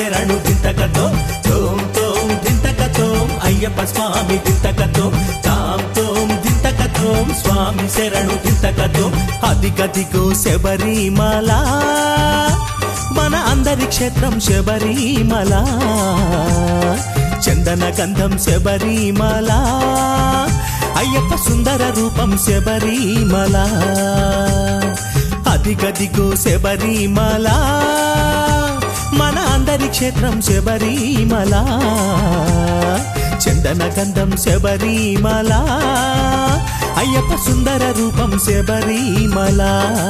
శరణు దింతకతో తోం తోం దింతకతోం అయ్యప్ప స్వామి దింతకతో తాం తోం దింతకతోం స్వామి శరణు దింతకతో అదిగదిగో శబరిమల మన అందరి క్షేత్రం శబరిమల చందన గంధం శబరిమల అయ్యప్ప సుందర రూపం శబరిమల అదిగదిగో శబరిమల మన అందరి క్షేత్రం శబరిమల చందన గంధం శబరిమల అయ్యప్ప సుందర రూపం శబరిమల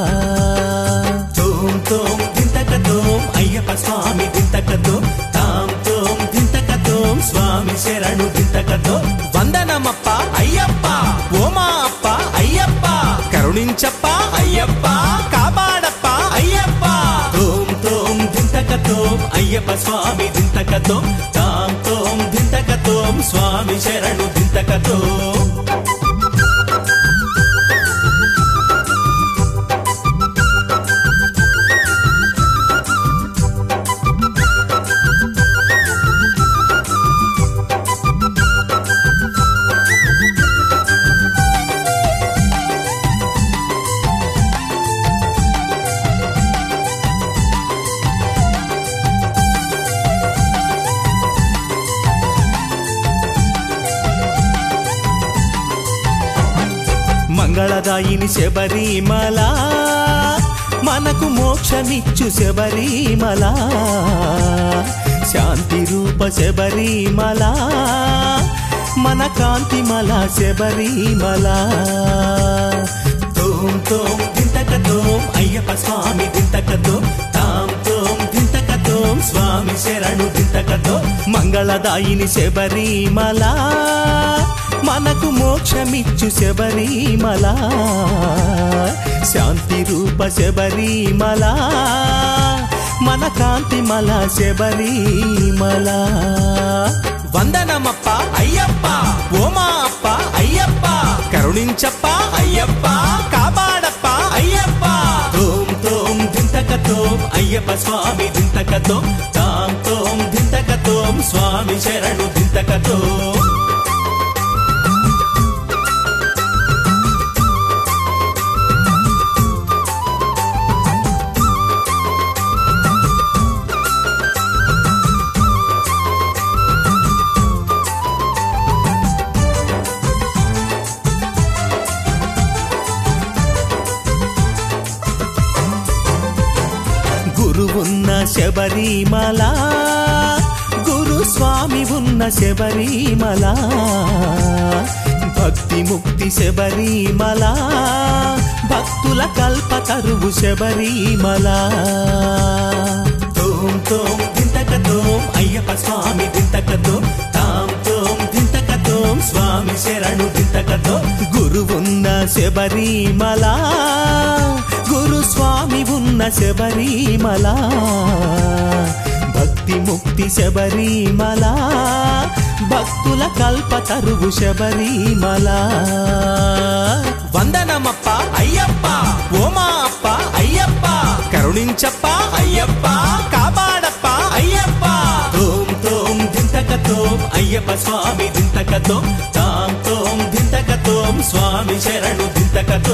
తోం తోం దింతకతోం అయ్యప్ప స్వామి దింతకతో తాం తోం దింతకతోం స్వామి శరణు దింతకతో వందనమప్ప అయ్యప్ప ఓమా అప్ప అయ్యప్ప కరుణించప్ప అయ్యప్ప కాపాడప్ప అయ్యప్ప తోం తోం దింతకతోం అయ్యప్ప స్వామి దింతకతో తాం తోం దింతకతోం స్వామి శరణు దింతకతో మంగళదాయిని శబరిమల మనకు మోక్షమిచ్చు శబరిమల శాంతి రూప శబరిమల మన కాంతిమల శబరిమల తోం తోం దింతకతోం అయ్యప్ప స్వామి దింతకతో తాం తోం దింతకతోం స్వామి శరణు దింతకతో మంగళదాయిని శబరిమల మనకు మోక్షమిచ్చు శబరిమల శాంతి రూప శబరిమల మన కాంతిమల శబరిమల వందనమప్ప అయ్యప్ప ఓమా అప్ప అయ్యప్ప కరుణించప్ప అయ్యప్ప కాపాడప్ప అయ్యప్ప తోం తోం దింతకతోం అయ్యప్ప స్వామి దింతకతో తాం తోం దింతకతోం స్వామి శరణు దింతకతో గురువున్న శబరిమల గురు స్వామి ఉన్న శబరిమల భక్తి ముక్తి శబరిమల భక్తుల కల్ప తరువు శబరిమల తోం తోం దింతకతోం అయ్యప్ప స్వామి దింతకతో తాం తోం దింతకతోం స్వామి శరణు దింతకతో గురువున్న శబరిమల గురు స్వామి ఉన్న శబరిమల భక్తి ముక్తి శబరిమల భక్తుల కల్ప తరువు శబరిమల వందనమప్ప అయ్యప్ప ఓమా అప్ప అయ్యప్ప కరుణించప్ప అయ్యప్ప కాపాడప్ప అయ్యప్ప తోం తోం దింతకతోం అయ్యప్ప స్వామి దింతకతో తాం తోం దింతకతోం స్వామి శరణు దింతకతో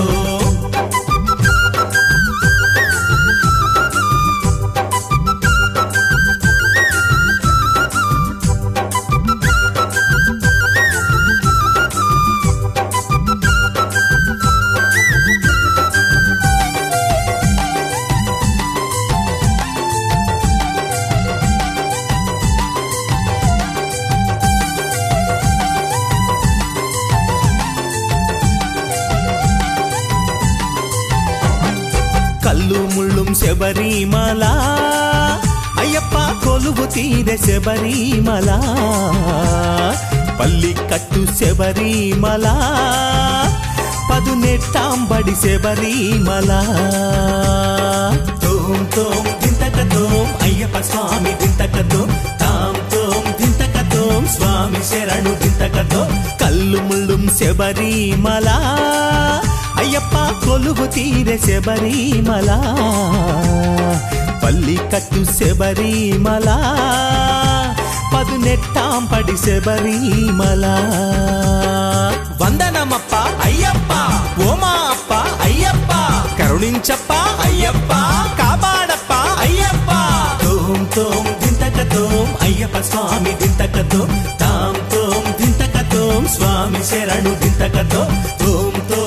కల్లు ముళ్ళుం శబరిమల అయ్యప్ప కొలువు తీర శబరిమల పల్లి కట్టు శబరిమల పదు నెట్టాంబడి శబరిమల తోం తోం దింతకతోం అయ్యప్ప స్వామి దింతకతో తాం తోం దింతకతోం స్వామి శరణు దింతకతో కల్లు ముళ్ళుం శబరిమల అయ్యప్ప కొలువు తీర శబరిమల పల్లి కట్టు శబరిమల పదునెట్టాం పడి శబరిమల వందనమప్ప అయ్యప్ప ఓమా అప్ప అయ్యప్ప కరుణించప్ప అయ్యప్ప కాపాడప్ప అయ్యప్ప తోం తోం దింతక తోం అయ్యప్ప స్వామి దింతక తోం తాం తోం దింతక తోం స్వామి శరణు దింతక తోం తోం తోం